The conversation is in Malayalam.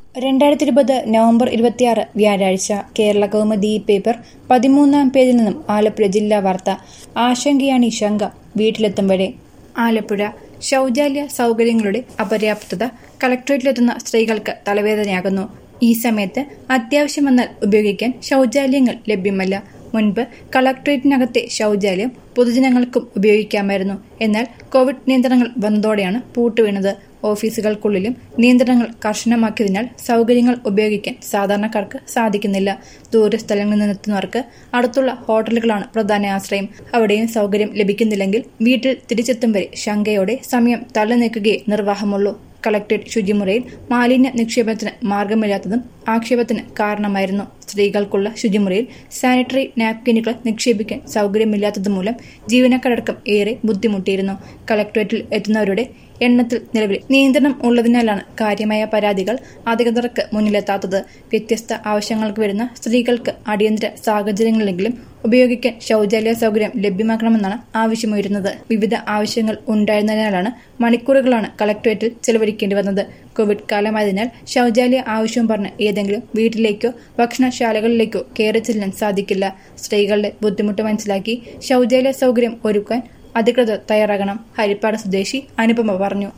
രണ്ടായിരത്തി ഇരുപത് നവംബർ ഇരുപത്തിയാറ് വ്യാഴാഴ്ച കേരള കൗമുദി പേപ്പർ പതിമൂന്നാം പേജിൽ നിന്നും ആലപ്പുഴ ജില്ലാ വാർത്ത ആശങ്കയാണ് ഈ ശങ്ക വീട്ടിലെത്തും വരെ ആലപ്പുഴ ശൗചാലയ സൗകര്യങ്ങളുടെ അപര്യാപ്തത കളക്ടറേറ്റിലെത്തുന്ന സ്ത്രീകൾക്ക് തലവേദനയാകുന്നു ഈ സമയത്ത് അത്യാവശ്യം വന്നാൽ ഉപയോഗിക്കാൻ ശൗചാലയങ്ങൾ ലഭ്യമല്ല മുൻപ് കളക്ടറേറ്റിനകത്തെ ശൗചാലയം പൊതുജനങ്ങൾക്കും ഉപയോഗിക്കാമായിരുന്നു എന്നാൽ കോവിഡ് നിയന്ത്രണങ്ങൾ വന്നതോടെയാണ് പൂട്ടുവീണത് ഓഫീസുകൾക്കുള്ളിലും നിയന്ത്രണങ്ങൾ കർശനമാക്കിയതിനാൽ സൗകര്യങ്ങൾ ഉപയോഗിക്കാൻ സാധാരണക്കാർക്ക് സാധിക്കുന്നില്ല ദൂരസ്ഥലങ്ങളിൽ നിന്നെത്തുന്നവർക്ക് അടുത്തുള്ള ഹോട്ടലുകളാണ് പ്രധാന ആശ്രയം അവിടെയും സൗകര്യം ലഭിക്കുന്നില്ലെങ്കിൽ വീട്ടിൽ തിരിച്ചെത്തും വരെ ശങ്കയോടെ സമയം തള്ളി നീക്കുകയേ നിർവാഹമുള്ളൂ കളക്ടറേറ്റ് ശുചിമുറിയിൽ മാലിന്യ നിക്ഷേപത്തിന് മാർഗമില്ലാത്തതും ആക്ഷേപത്തിന് കാരണമായിരുന്നു സ്ത്രീകൾക്കുള്ള ശുചിമുറിയിൽ സാനിറ്ററി നാപ്കിനുകൾ നിക്ഷേപിക്കാൻ സൗകര്യമില്ലാത്തതുമൂലം ജീവനക്കാരടക്കം ഏറെ ബുദ്ധിമുട്ടിയിരുന്നു കളക്ടറേറ്റിൽ എത്തുന്നവരുടെ എണ്ണത്തിൽ നിലവിൽ നിയന്ത്രണം ഉള്ളതിനാലാണ് കാര്യമായ പരാതികൾ അധികൃതർക്ക് മുന്നിലെത്താത്തത് വ്യത്യസ്ത ആവശ്യങ്ങൾക്ക് വരുന്ന സ്ത്രീകൾക്ക് അടിയന്തര സാഹചര്യങ്ങളിലെങ്കിലും ഉപയോഗിക്കാൻ ശൗചാലയ സൗകര്യം ലഭ്യമാക്കണമെന്നാണ് ആവശ്യമുയരുന്നത് വിവിധ ആവശ്യങ്ങൾ ഉണ്ടായിരുന്നതിനാലാണ് മണിക്കൂറുകളാണ് കളക്ടറേറ്റിൽ ചെലവഴിക്കേണ്ടി വന്നത് കോവിഡ് കാലമായതിനാൽ ശൗചാലയ ആവശ്യവും പറഞ്ഞ് ഏതെങ്കിലും വീട്ടിലേക്കോ ഭക്ഷണശാലകളിലേക്കോ കയറി ചെല്ലാൻ സാധിക്കില്ല സ്ത്രീകളുടെ ബുദ്ധിമുട്ട് മനസ്സിലാക്കി ശൗചാലയ സൗകര്യം ഒരുക്കാൻ അധികൃതർ തയ്യാറാകണം ഹരിപ്പാട് സ്വദേശി അനുപമ പറഞ്ഞു